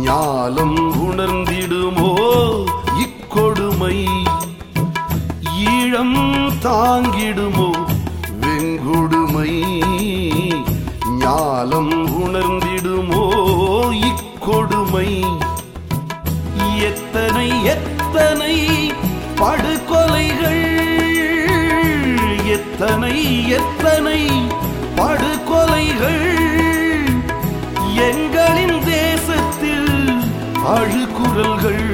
ஞாலம் உணர்ந்திடுமோ இக்கொடுமை ஈழம் தாங்கிடுமோ வெங்குடுமை ஞாலம் உணர்ந்திடுமோ இக்கொடுமை எத்தனை எத்தனை படுகொலைகள் எத்தனை எத்தனை படுகொலைகள் எங்களின் தேசத்தில் அழுகுரல்கள்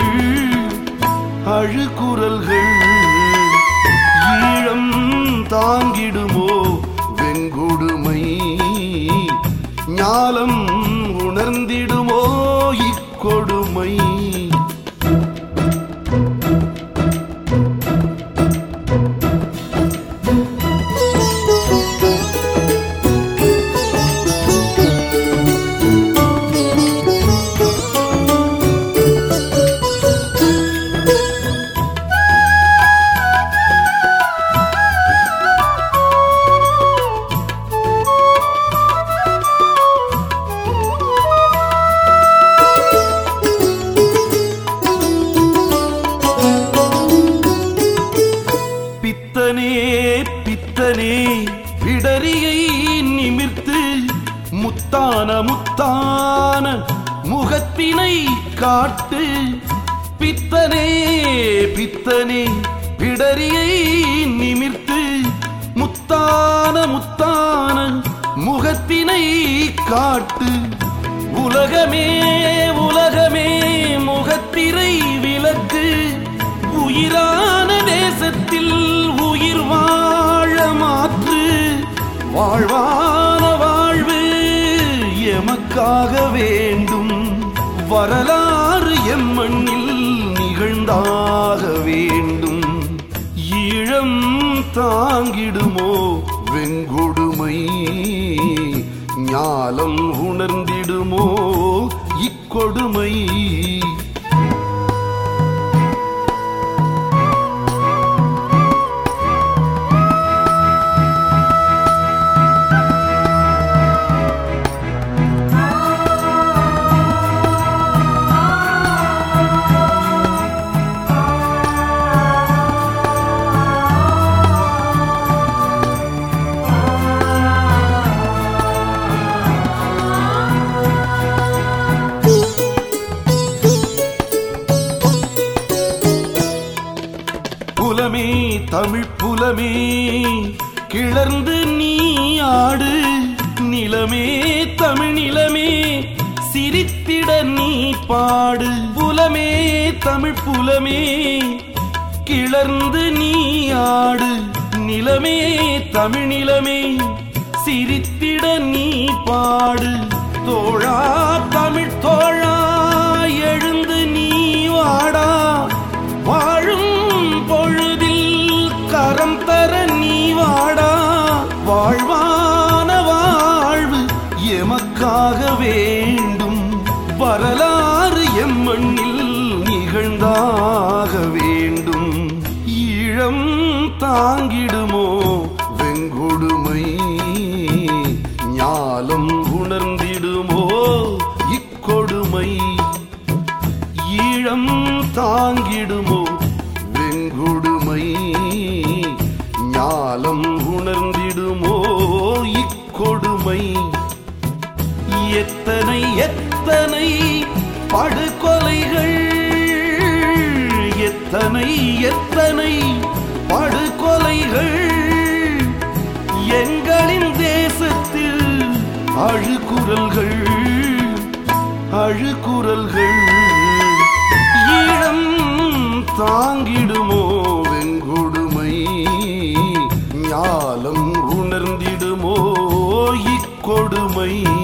அழுகுரல்கள் ஈழம் தாங்கிடுமோ வெங்குடுமை ஞாலம் உணர்ந்திடுமோ இக்கொடுமை பித்தனே பித்தனே பிடரியை நிமிர்த்து முத்தான முத்தான முகத்தினை காட்டு பித்தனே பித்தனே பிடரியை நிமிர்த்து முத்தான முத்தான முகத்தினை காட்டு உலகமே உலகமே முகத்திரை விளக்கு உயிரான தேசத்தில் உயிர் வாழ மாற்று வாழ்வான வாழ்வு எமக்காக வேண்டும் வரலாறு எம் மண்ணில் நிகழ்ந்தாக வேண்டும் ஈழம் தாங்கிடுமோ வெங்குடுமை ஞாலம் உணர்ந்திடுமோ இக்கொடுமை புலமே தமிழ் புலமே கிளர்ந்து நீ ஆடு நிலமே தமிழ் நிலமே சிரித்திட நீ பாடு புலமே தமிழ் புலமே கிளர்ந்து நீ ஆடு நிலமே தமிழ் நிலமே சிரித்திட நீ பாடு தோழா தமிழ் தோழா எழுந்து நீ வாடா வாழும் பொழுதில் கரம் தர நீ வாடா வாழ்வான வாழ்வு எமக்காக வேண்டும் வரலாறு எம் மண்ணில் நிகழ்ந்தாக வேண்டும் ஈழம் தாங்கிடுமோ வெங்குடுமை ஞாலம் உணர்ந்திடுமோ இக்கொடுமை ஈழம் தாங்கிடுமோ வெங்குடுமை ஞாலம் உணர்ந்திடுமோ இக்கொடுமை எத்தனை எத்தனை படுகொலைகள் எத்தனை எத்தனை படுகொலைகள் எங்களின் தேசத்தில் அழுகுரல்கள் அழுகுரல்கள் ஈழம் தாங்கிடுமோ வெங்குடுமை ஞாலம் உணர்ந்திடுமோ இக்கொடுமை